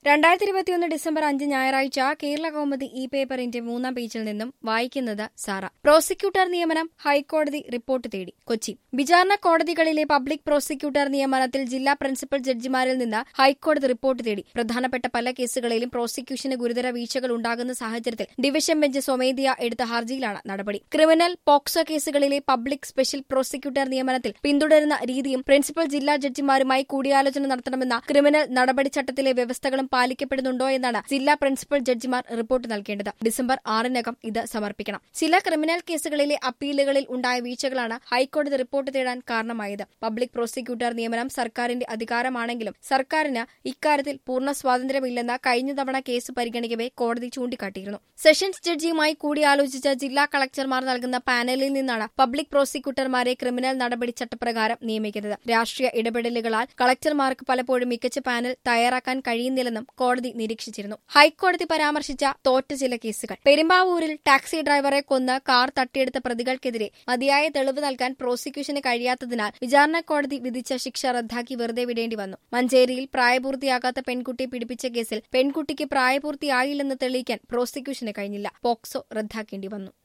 രണ്ടായിരത്തി ഇരുപത്തിയൊന്ന് ഡിസംബർ അഞ്ച് ഞായറാഴ്ച കേരള കൗമുദി ഇ പേപ്പറിന്റെ മൂന്നാം പേജിൽ നിന്നും വായിക്കുന്നത് സാറ പ്രോസിക്യൂട്ടർ നിയമനം ഹൈക്കോടതി റിപ്പോർട്ട് തേടി കൊച്ചി വിചാരണ കോടതികളിലെ പബ്ലിക് പ്രോസിക്യൂട്ടർ നിയമനത്തിൽ ജില്ലാ പ്രിൻസിപ്പൽ ജഡ്ജിമാരിൽ നിന്ന് ഹൈക്കോടതി റിപ്പോർട്ട് തേടി പ്രധാനപ്പെട്ട പല കേസുകളിലും പ്രോസിക്യൂഷന് ഗുരുതര വീഴ്ചകൾ ഉണ്ടാകുന്ന സാഹചര്യത്തിൽ ഡിവിഷൻ ബെഞ്ച് സ്വമേധയ എടുത്ത ഹർജിയിലാണ് നടപടി ക്രിമിനൽ പോക്സോ കേസുകളിലെ പബ്ലിക് സ്പെഷ്യൽ പ്രോസിക്യൂട്ടർ നിയമനത്തിൽ പിന്തുടരുന്ന രീതിയും പ്രിൻസിപ്പൽ ജില്ലാ ജഡ്ജിമാരുമായി കൂടിയാലോചന നടത്തണമെന്ന ക്രിമിനൽ നടപടിച്ചട്ടത്തിലെ വ്യവസ്ഥകളും പാലിക്കപ്പെടുന്നുണ്ടോ എന്നാണ് ജില്ലാ പ്രിൻസിപ്പൽ ജഡ്ജിമാർ റിപ്പോർട്ട് നൽകേണ്ടത് ഡിസംബർ ആറിനകം ഇത് സമർപ്പിക്കണം ചില ക്രിമിനൽ കേസുകളിലെ അപ്പീലുകളിൽ ഉണ്ടായ വീഴ്ചകളാണ് ഹൈക്കോടതി റിപ്പോർട്ട് തേടാൻ കാരണമായത് പബ്ലിക് പ്രോസിക്യൂട്ടർ നിയമനം സർക്കാരിന്റെ അധികാരമാണെങ്കിലും സർക്കാരിന് ഇക്കാര്യത്തിൽ പൂർണ്ണ സ്വാതന്ത്ര്യമില്ലെന്ന് കഴിഞ്ഞ തവണ കേസ് പരിഗണിക്കവെ കോടതി ചൂണ്ടിക്കാട്ടിയിരുന്നു സെഷൻസ് ജഡ്ജിയുമായി കൂടിയാലോചിച്ച ജില്ലാ കളക്ടർമാർ നൽകുന്ന പാനലിൽ നിന്നാണ് പബ്ലിക് പ്രോസിക്യൂട്ടർമാരെ ക്രിമിനൽ നടപടി ചട്ടപ്രകാരം നിയമിക്കുന്നത് രാഷ്ട്രീയ ഇടപെടലുകളാൽ കളക്ടർമാർക്ക് പലപ്പോഴും മികച്ച പാനൽ തയ്യാറാക്കാൻ കഴിയുന്നില്ലെന്നും കോടതി നിരീക്ഷിച്ചിരുന്നു ഹൈക്കോടതി പരാമർശിച്ച തോറ്റ ചില കേസുകൾ പെരുമ്പാവൂരിൽ ടാക്സി ഡ്രൈവറെ കൊന്ന് കാർ തട്ടിയെടുത്ത പ്രതികൾക്കെതിരെ മതിയായ തെളിവ് നൽകാൻ പ്രോസിക്യൂഷന് കഴിയാത്തതിനാൽ വിചാരണ കോടതി വിധിച്ച ശിക്ഷ റദ്ദാക്കി വെറുതെ വിടേണ്ടി വന്നു മഞ്ചേരിയിൽ പ്രായപൂർത്തിയാകാത്ത പെൺകുട്ടിയെ പീഡിപ്പിച്ച കേസിൽ പെൺകുട്ടിക്ക് പ്രായപൂർത്തിയായില്ലെന്ന് തെളിയിക്കാൻ പ്രോസിക്യൂഷന് കഴിഞ്ഞില്ല പോക്സോ റദ്ദാക്കേണ്ടി വന്നു